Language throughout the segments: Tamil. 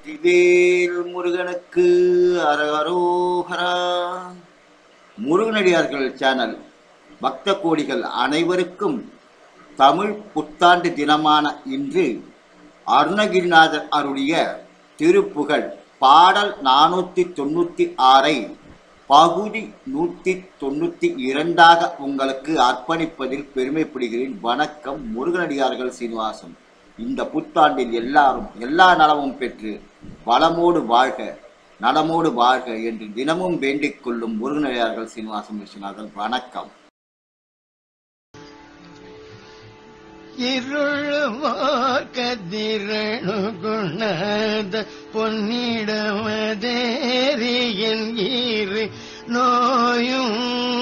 வெற்றிவேல் முருகனுக்கு அரகரோகரா முருகனடியார்கள் சேனல் பக்த கோடிகள் அனைவருக்கும் தமிழ் புத்தாண்டு தினமான இன்று அருணகிரிநாதர் அருளிய திருப்புகழ் பாடல் நானூற்றி தொண்ணூற்றி ஆறை பகுதி நூற்றி தொண்ணூற்றி இரண்டாக உங்களுக்கு அர்ப்பணிப்பதில் பெருமைப்படுகிறேன் வணக்கம் முருகனடியார்கள் சீனிவாசன் இந்த புத்தாண்டில் எல்லாரும் எல்லா நலமும் பெற்று வளமோடு வாழ்க நலமோடு வாழ்க என்று தினமும் வேண்டிக் கொள்ளும் முருகனடியார்கள் சீனிவாசன் விஸ்வநாதன் வணக்கம் இருளுமோர் கதிரணு குணத பொன்னிடமதேரியன் இரு நோயும்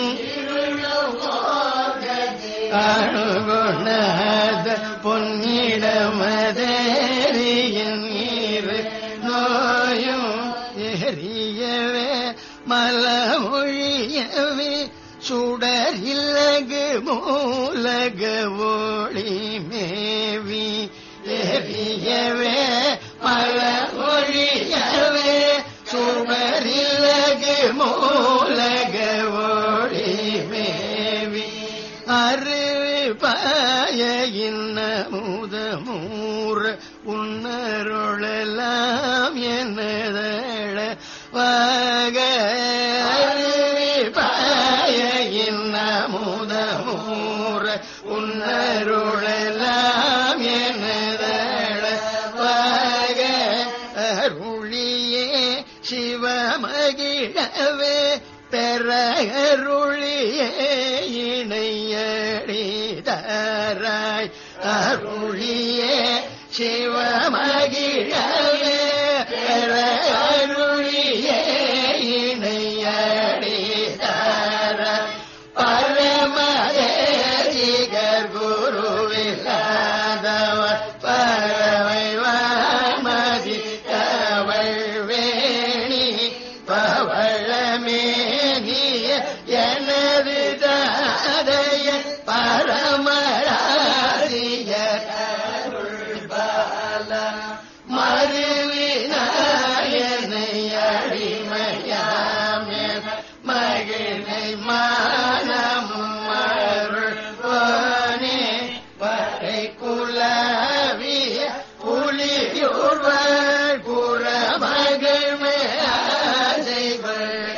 அணுகுணத பொன்னிடமதேரியன் இரு நோயும் எரியவே மலமொழியவே சுடர் இல்லகு மூலக ஒளி மேவி எரியவே மலமொழியவே சுடர் இல்லகு மூலக ஒளி மேவி அறிவிப்பாய இன்ன முதமூர் உன்னருளெல்லாம் என்னதழ வாக அறிவிப்பாய இன்ன முதமூர் உன்னருளெல்லாம் என்னதழ வாக அருளியே சிவமகிழவே பெறருளியே இணையடிதாராய் அருளியே சிவமகிழவே பெறருளியே இணையடிதாராய் பரமதேசிகர் குருவில்லாதவர் பறவை வாமதி அவள் வேணி பவளமேனிய எனது தாதைய பரமராசிய மறுவினாயனை அடிமையாமே மகிழை மானமும் அருள் போனே வரை குலவிய புலியுள்வர் புறமகள் மேசைகள்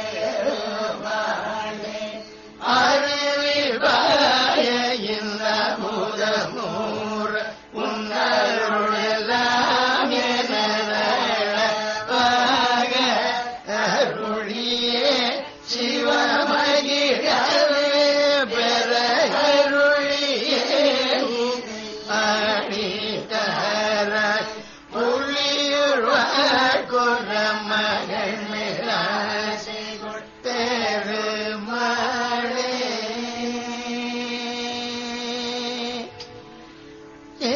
அறிவிவாய இந்த முதமூர் உன்னருளெல்லாம் எனதழவாக அருளியே சிவமகிழவே பெற அருளியே அடிதராய் புள்ளியுள்வார் குரமகள் மிராசை பெருமாளே ஏ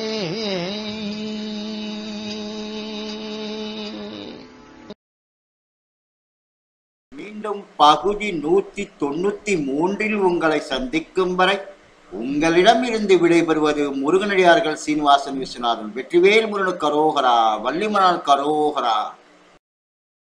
மீண்டும் பகுதி நூற்றி தொண்ணூத்தி மூன்றில் உங்களை சந்திக்கும் வரை உங்களிடம் இருந்து விடைபெறுவது முருகனடியார்கள் சீனிவாசன் விஸ்வநாதன் வெற்றிவேல் முருகனுக்கு கரோகரா வள்ளிமணன் கரோகரா